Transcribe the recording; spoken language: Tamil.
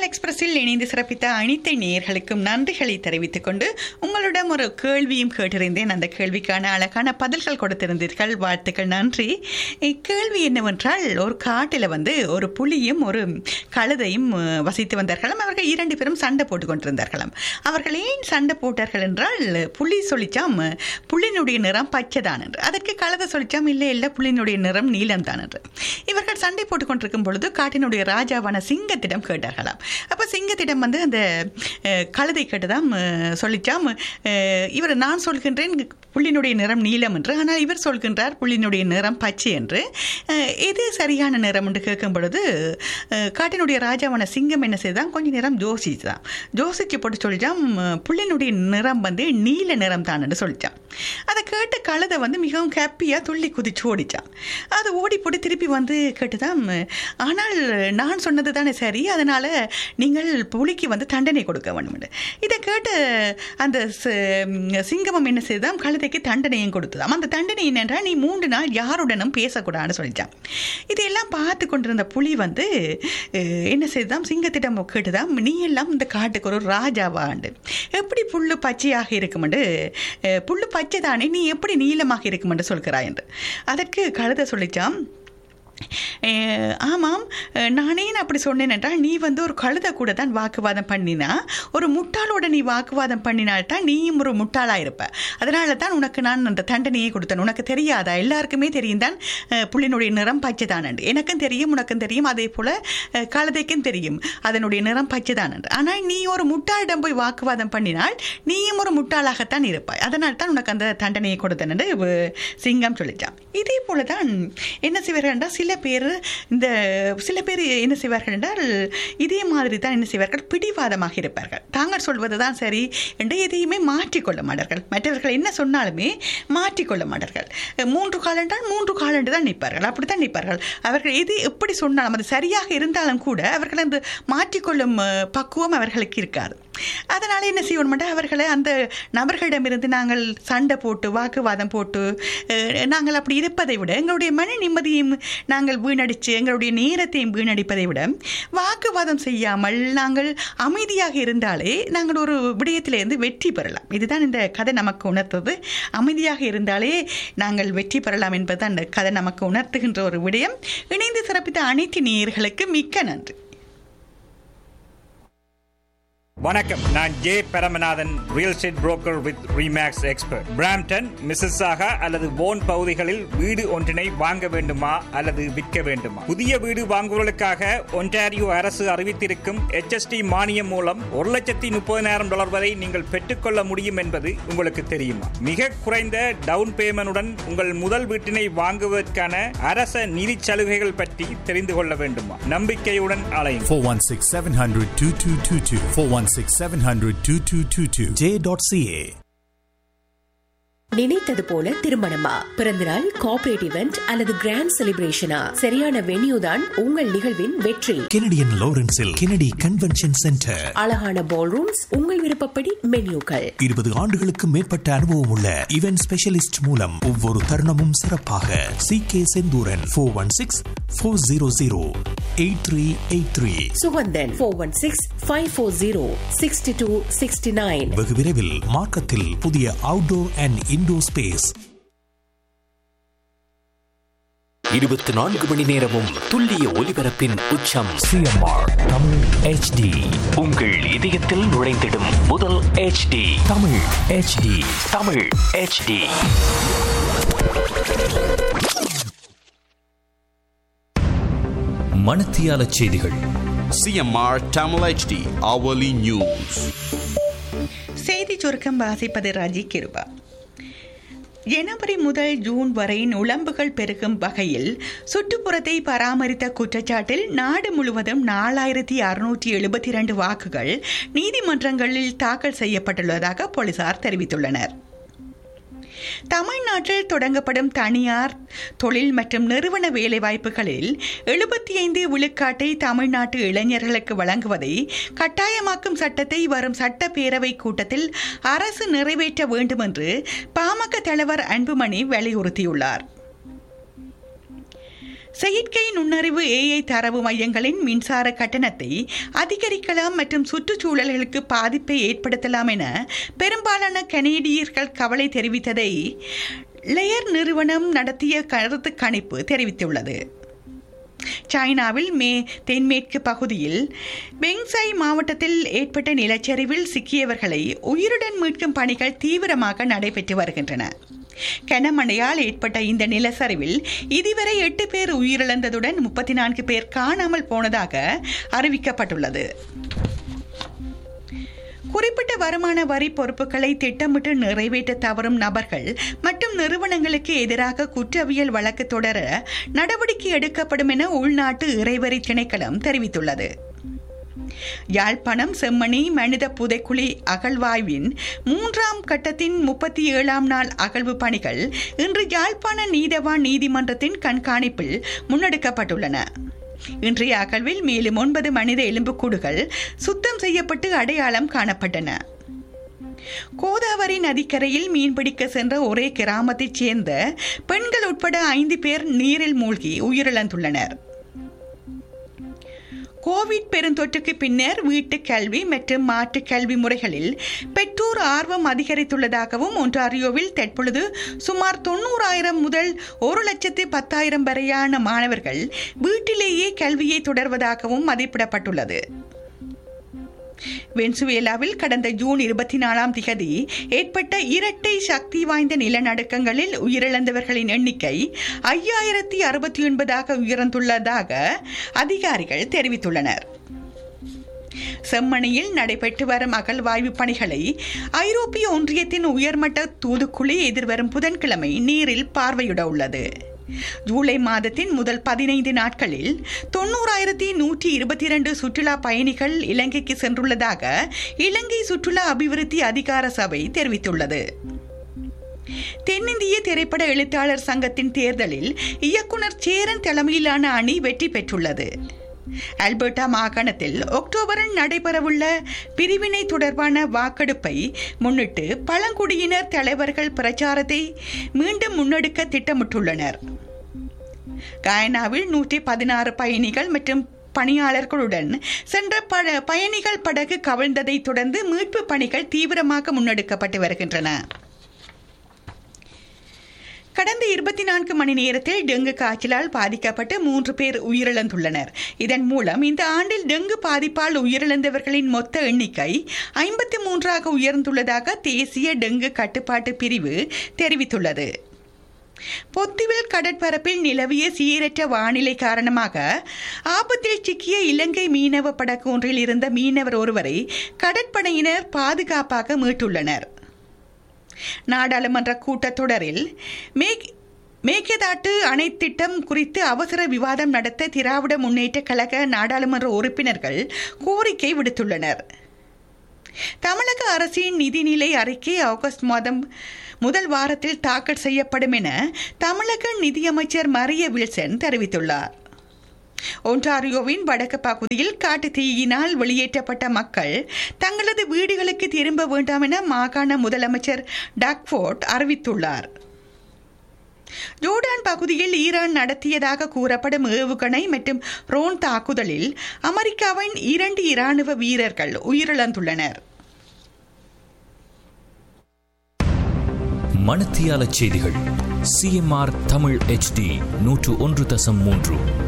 தமிழ் எக்ஸ்பிரஸில் இணைந்து சிறப்பித்த அனைத்து நேயர்களுக்கும் நன்றிகளை தெரிவித்துக் கொண்டு உங்களிடம் ஒரு கேள்வியும் கேட்டிருந்தேன் அந்த கேள்விக்கான அழகான பதில்கள் கொடுத்திருந்தீர்கள் வாழ்த்துக்கள் நன்றி இக்கேள்வி என்னவென்றால் ஒரு காட்டில் வந்து ஒரு புலியும் ஒரு கழுதையும் அஹ், வசித்து வந்தார்களாம் அவர்கள் இரண்டு பேரும் சண்டை போட்டு கொண்டிருந்தார்களாம் அவர்கள் ஏன் சண்டை போட்டார்கள் என்றால் புலி சொல்லிச்சாம் புலியினுடைய நிறம் பச்சைதான் என்று அதற்கு கழுதை சொல்லிச்சாம் இல்லை இல்லை புலியினுடைய நிறம் நீலம் தான் என்று இவர்கள் சண்டை போட்டு கொண்டிருக்கும் பொழுது காட்டினுடைய ராஜாவான சிங்கத்திடம் கேட்டார்களாம் அப்போ சிங்கத்திடம் வந்து அந்த அஹ், கழுதை கேட்டதாம் அஹ், சொல்லிச்சாம் அஹ், இவர் நான் சொல்கின்றேன் புள்ளினுடைய நிறம் நீலம் என்று ஆனால் இவர் சொல்கின்றார் புள்ளினுடைய நிறம் பச்சை என்று அஹ், எது சரியான நிறம் என்று கேட்கும் பொழுது அஹ், காட்டினுடைய ராஜாவான சிங்கம் என்ன செய்தான் கொஞ்ச நேரம் ஜோசிச்சுதான் ஜோசிச்சு போட்டு சொல்லிச்சான் புள்ளினுடைய நிறம் வந்து நீல நிறம் தான் என்று சொல்லிச்சான் அதை கேட்டு கழுதை வந்து மிகவும் ஹாப்பியாக துள்ளி குதிச்சு ஓடிச்சான் அது ஓடி போட்டு திருப்பி வந்து கேட்டுதான் ஆனால் நான் சொன்னது தானே சரி அதனால் நீங்கள் புலிக்கு வந்து தண்டனை கொடுக்க வேண்டும் என்று. இதை கேட்டு அந்த ச- சிங்கமம் என்ன செய்தான் கழுதைக்கு தண்டனையும் கொடுத்ததாம் அந்த தண்டனை என்னென்றால் நீ மூன்று நாள் யாருடனும் பேசக்கூடாதுன்னு சொல்லிச்சான் இதையெல்லாம் பார்த்து கொண்டிருந்த புலி வந்து அஹ், என்ன செய்தான் சிங்கத்திடம் கேட்டுதான் நீ எல்லாம் இந்த காட்டுக்கு ஒரு ராஜாவாண்டு எப்படி புல்லு பச்சையாக இருக்குமென்று அஹ், புல்லு பச்சை தானே நீ எப்படி நீளமாக இருக்குமென்று சொல்கிறாய் என்று அதற்கு கழுதை சொல்லிச்சான் அஹ், ஆமாம் அஹ், நானே அப்படி சொன்னேன் என்றால் நீ வந்து ஒரு கழுதை கூட தான் வாக்குவாதம் பண்ணினா ஒரு முட்டாளோட நீ வாக்குவாதம் பண்ணினால்தான் நீயும் ஒரு முட்டாளாக இருப்ப அதனால தான் உனக்கு நான் அந்த தண்டனையை கொடுத்தேன் உனக்கு தெரியாதா எல்லாருக்குமே தெரியும் தான் அஹ், புள்ளினுடைய நிறம் பச்சை தான் என்று எனக்கும் தெரியும் உனக்கும் தெரியும் அதே போல் அஹ், கழுதைக்கும் தெரியும் அதனுடைய நிறம் பச்சை தான் என்று ஆனால் நீ ஒரு முட்டாளிடம் போய் வாக்குவாதம் பண்ணினால் நீயும் ஒரு முட்டாளாகத்தான் இருப்பாய் அதனால் தான் உனக்கு அந்த தண்டனையை கொடுத்தேன் என்று அஹ், சிங்கம் சொல்லிச்சான் இதே போல தான் என்ன செய்வார்கள் என்றால் சில பேர் இந்த சில பேர் என்ன செய்வார்கள் என்றால் இதே மாதிரி தான் என்ன செய்வார்கள் பிடிவாதமாக இருப்பார்கள் தாங்கள் சொல்வது தான் சரி என்று எதையுமே மாற்றிக்கொள்ள மாட்டார்கள் மற்றவர்கள் என்ன சொன்னாலுமே மாற்றிக்கொள்ள மாட்டார்கள் மூன்று கால் என்றால் மூன்று கால் என்று தான் நிற்பார்கள் அப்படி தான் நிற்பார்கள் அவர்கள் எது எப்படி சொன்னாலும் அது சரியாக இருந்தாலும் கூட அவர்கள் அந்த மாற்றிக்கொள்ளும் அஹ், பக்குவம் அவர்களுக்கு இருக்காது அதனால் என்ன செய்யணும்னா அவர்களை அந்த நபர்களிடமிருந்து நாங்கள் சண்டை போட்டு வாக்குவாதம் போட்டு அஹ், நாங்கள் அப்படி இருப்பதை விட எங்களுடைய மன நிம்மதியையும் நாங்கள் வீணடித்து எங்களுடைய நேரத்தையும் வீணடிப்பதை விட வாக்குவாதம் செய்யாமல் நாங்கள் அமைதியாக இருந்தாலே நாங்கள் ஒரு விடயத்திலிருந்து வெற்றி பெறலாம் இதுதான் இந்த கதை நமக்கு உணர்த்தது அமைதியாக இருந்தாலே நாங்கள் வெற்றி பெறலாம் என்பதுதான் இந்த கதை நமக்கு உணர்த்துகின்ற ஒரு விடயம் இணைந்து சிறப்பித்த அனைத்து நேயர்களுக்கு மிக்க நன்றி வணக்கம் நான் J Paramanathan real estate broker with REMAX expert Brampton Mississauga அல்லது போன் பகுதிகளில் வீடு ஒன்றினை வாங்க வேண்டுமா அல்லது விற்க வேண்டுமா புதிய வீடு வாங்குவதற்காக ஒன்டாரியோ அரசு அறிவித்திருக்கும் HST மானியம் மூலம் ஒரு லட்சத்தி முப்பதினாயிரம் டாலர் வரை நீங்கள் பெற்றுக்கொள்ள முடியும் என்பது உங்களுக்கு தெரியுமா மிக குறைந்த டவுன் பேமெண்டுடன் உங்கள் முதல் வீட்டினை வாங்குவதற்கான அரச நிதி சலுகைகள் பற்றி தெரிந்து கொள்ள வேண்டுமா நம்பிக்கையுடன் அலையும் 416 700 2222. 416 700 2222. J.ca. நினைத்தது போல திருமணமா பிறந்தநாள் கார்ப்பரேட் இவெண்ட் அல்லது கிராண்ட் செலிப்ரேஷனா சரியான வென்யூ தான் உங்கள் நிகழ்வின் வெற்றி Canadian Lawrenceல் Kennedy Convention Center. அழகான பால் ரூம்ஸ் உங்கள் விருப்பப்படி மென்யூக்கள் இருபது ஆண்டுகளுக்கு மேற்பட்ட அனுபவம் உள்ள இவென்ட் ஸ்பெஷலிஸ்ட் மூலம் ஒவ்வொரு தருணமும் சிறப்பாக C K Senthooran four one six four zero zero eight three eight three Sugandhan four one six five four zero sixty two sixty nine வெகு விரைவில் மார்க்கத்தில் புதிய அவுட்டோர் அண்ட் இன்டோர் ஸ்பேஸ் இருபத்தி நான்கு மணி நேரமும் துல்லிய ஒலிபரப்பின் உச்சம் சிஎம்ஆர் தமிழ் ஹெச்டி உங்கள் இதயத்தில் நுழைந்திடும் முதல் HD Tamil HD Tamil HD மணத்தியால செய்திகள் CMR Tamil HD hourly news. செய்தி சுருக்கம் வாசிப்பது ராஜி கிருபா ஜனவரி முதல் ஜூன் வரை நுழம்புகள் பெருகும் வகையில் சுற்றுப்புறத்தை பராமரித்த குற்றச்சாட்டில் நாடு முழுவதும் நாலாயிரத்தி அறுநூற்றி எழுபத்தி இரண்டு வாக்குகள் நீதிமன்றங்களில் தாக்கல் செய்யப்பட்டுள்ளதாக போலீசார் தெரிவித்துள்ளனர் தமிழ்நாட்டில் தொடங்கப்படும் தனியார் தொழில் மற்றும் நிறுவன வேலைவாய்ப்புகளில் எழுபத்தி ஐந்து விழுக்காட்டை தமிழ்நாட்டு இளைஞர்களுக்கு வழங்குவதை கட்டாயமாக்கும் சட்டத்தை வரும் சட்டப்பேரவை கூட்டத்தில் அரசு நிறைவேற்ற வேண்டும் என்று பாமக தலைவர் அன்புமணி வலியுறுத்தியுள்ளார் செயற்கை நுண்ணறிவு ஏஐ தரவு மையங்களின் மின்சார கட்டணத்தை அதிகரிக்கலாம் மற்றும் சுற்றுச்சூழல்களுக்கு பாதிப்பை ஏற்படுத்தலாம் என பெரும்பாலான கனேடியர்கள் கவலை தெரிவித்ததை லேயர் நிறுவனம் நடத்திய கருத்து கணிப்பு தெரிவித்துள்ளது சைனாவில் மே தென்மேற்கு பகுதியில் பெங்சாய் மாவட்டத்தில் ஏற்பட்ட நிலச்சரிவில் சிக்கியவர்களை உயிருடன் மீட்கும் பணிகள் தீவிரமாக நடைபெற்று வருகின்றன கனமழையால் ஏற்பட்ட இந்த நிலச்சரிவில் இதுவரை எட்டு பேர் உயிரிழந்ததுடன் முப்பத்தி நான்கு பேர் காணாமல் போனதாக அறிவிக்கப்பட்டுள்ளது குறிப்பிட்ட வருமான வரி பொறுப்புகளை திட்டமிட்டு நிறைவேற்ற தவறும் நபர்கள் மற்றும் நிறுவனங்களுக்கு எதிராக குற்றவியல் வழக்கு தொடர நடவடிக்கை எடுக்கப்படும் என உள்நாட்டு இறைவரி திணைக்களம் தெரிவித்துள்ளது யாழ்ப்பாணம் செம்மணி மனித புதைக்குழி அகழ்வாய்வின் மூன்றாம் கட்டத்தின் முப்பத்தி ஏழாம் நாள் அகழ்வு பணிகள் இன்று யாழ்ப்பாண நீதவான் நீதிமன்றத்தின் கண்காணிப்பில் முன்னெடுக்கப்பட்டுள்ளன இன்றைய அகழ்வில் மேலும் ஒன்பது மனித எலும்புக்கூடுகள் சுத்தம் செய்யப்பட்டு அடையாளம் காணப்பட்டன கோதாவரி நதிக்கரையில் மீன்பிடிக்க சென்ற ஒரே கிராமத்தைச் சேர்ந்த பெண்கள் உட்பட ஐந்து பேர் நீரில் மூழ்கி உயிரிழந்துள்ளனர் கோவிட் பெருந்தொற்றுக்கு பின்னர் வீட்டு கல்வி மற்றும் மாற்று கல்வி முறைகளில் பெற்றோர் ஆர்வம் அதிகரித்துள்ளதாகவும் ஒன்றாரியோவில் தற்பொழுது சுமார் தொண்ணூறாயிரம் முதல் ஒரு லட்சத்து பத்தாயிரம் வரையான மாணவர்கள் வீட்டிலேயே கல்வியை தொடர்வதாகவும் மதிப்பிடப்பட்டுள்ளது வென்சுவேலாவில் கடந்த ஜூன் இருபத்தி நாலாம் திகதி ஏற்பட்ட இரட்டை சக்தி வாய்ந்த நிலநடுக்கங்களில் உயிரிழந்தவர்களின் எண்ணிக்கை ஐயாயிரத்தி அறுபத்தி ஒன்பதாக உயர்ந்துள்ளதாக அதிகாரிகள் தெரிவித்துள்ளனர் செம்மணியில் நடைபெற்று வரும் அகழ்வாய்வு பணிகளை ஐரோப்பிய ஒன்றியத்தின் உயர்மட்ட தூதுக்குழு எதிர்வரும் புதன்கிழமை நீரில் பார்வையிட உள்ளது ஜூலை மாதத்தின் முதல் பதினைந்து நாட்களில் தொண்ணூறாயிரத்தி நூற்றி இருபத்தி இரண்டு சுற்றுலா பயணிகள் இலங்கைக்கு சென்றுள்ளதாக இலங்கை சுற்றுலா அபிவிருத்தி அதிகார சபை தெரிவித்துள்ளது தென்னிந்திய திரைப்பட எழுத்தாளர் சங்கத்தின் தேர்தலில் இயக்குனர் சேரன் தலைமையிலான அணி வெற்றி பெற்றுள்ளது அல்பர்டா மாகாணத்தில் அக்டோபரில் நடைபெறவுள்ள பிரிவினை தொடர்பான வாக்கெடுப்பை முன்னிட்டு பழங்குடியினர் தலைவர்கள் பிரச்சாரத்தை மீண்டும் முன்னெடுக்க திட்டமிட்டுள்ளனர் கயனாவில் நூற்றி பதினாறு பயணிகள் மற்றும் பணியாளர்களுடன் சென்ற பட பயணிகள் படகு கவிழ்ந்ததைத் தொடர்ந்து மீட்பு பணிகள் தீவிரமாக முன்னெடுக்கப்பட்டு வருகின்றன கடந்த இருபத்தி நான்கு மணி நேரத்தில் டெங்கு காய்ச்சலால் பாதிக்கப்பட்டு மூன்று பேர் உயிரிழந்துள்ளனர் இதன் மூலம் இந்த ஆண்டில் டெங்கு பாதிப்பால் உயிரிழந்தவர்களின் மொத்த எண்ணிக்கை ஐம்பத்தி மூன்றாக உயர்ந்துள்ளதாக தேசிய டெங்கு கட்டுப்பாட்டு பிரிவு தெரிவித்துள்ளது பொத்துவில் கடற்பரப்பில் நிலவிய சீரற்ற வானிலை காரணமாக ஆபத்தில் சிக்கிய இலங்கை மீனவ படகு ஒன்றில் இருந்த மீனவர் ஒருவரை கடற்படையினர் பாதுகாப்பாக மீட்டுள்ளனர் நாடாளுமன்ற கூட்டத்தொடரில் மேக் மேகதாட்டு அணை திட்டம் குறித்து அவசர விவாதம் நடத்த திராவிட முன்னேற்ற கழக நாடாளுமன்ற உறுப்பினர்கள் கோரிக்கை விடுத்துள்ளனர் தமிழக அரசின் நிதிநிலை அறிக்கை ஆகஸ்ட் மாதம் முதல் வாரத்தில் தாக்கல் செய்யப்படும் என தமிழக நிதியமைச்சர் மரிய வில்சன் தெரிவித்துள்ளார் ஒன்டாரியோவின் வடக்கு பகுதியில் காட்டு தீயினால் வெளியேற்றப்பட்ட மக்கள் தங்களது வீடுகளுக்கு திரும்ப வேண்டாம் என மாகாண முதலமைச்சர் டாக்ஃபோர்ட் அறிவித்துள்ளார் ஜோர்டான் பகுதியில் ஈரான் நடத்தியதாக கூறப்படும் ஏவுகணை மற்றும் ரோன் தாக்குதலில் அமெரிக்காவின் இரண்டு இராணுவ வீரர்கள் உயிரிழந்துள்ளனர் மணத்தியால செய்திகள் சிஎம்ஆர் தமிழ் HD நூற்று ஒன்று தசம் மூன்று